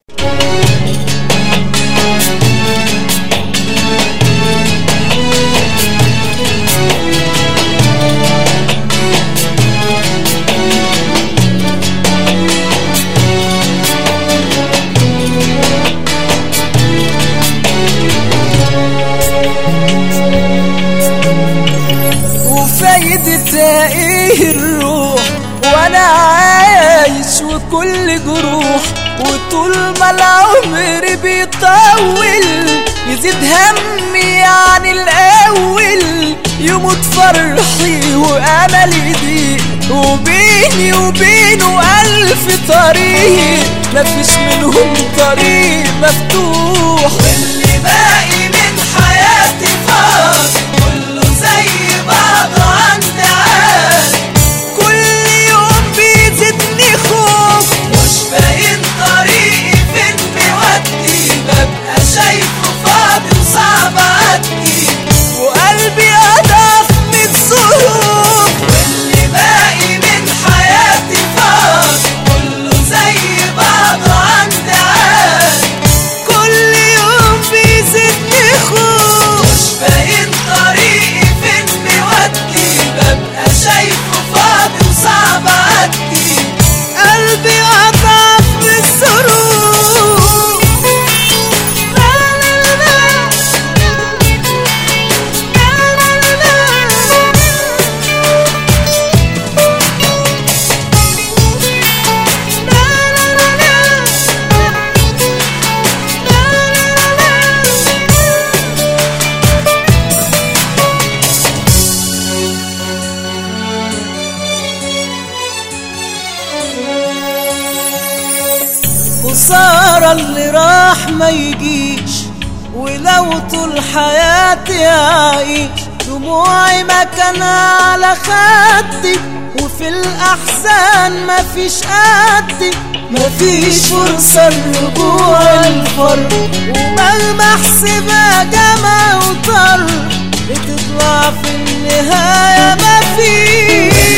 وفايدة ايه الروح وانا عايش وكل جروح وطول ما العمر بيطول يزيد همي عن الاول يموت فرحي واملي ضيق وبيني وبينه الف طريق مفيش منهم طريق مفتوح واللي باقي من حياتي فاضي كله زي بعضه عندي عادي كل يوم بيزيدني خوف مش باين طريقي فين بيودي ببقى شايفه فاضي وصعب اعدي وقلبي أضعف من الظروف واللي باقي من حياتي فاضي كله زي بعضه عندي عادي كل يوم بيزيدني خوف مش باين طريقي فين بيودي ببقى شايفه فاضي وصعب اعدي قلبي أضعف من الظروف لا لا لا لا لا خسارة اللي راح ما يجيش ولو طول حياتي أعيش دموعي مكانها على خدي وفي الأحزان مفيش قدي مفيش فرصة لرجوع الفرق ومهما احسبها جمع وطر بتطلع في النهاية مفيش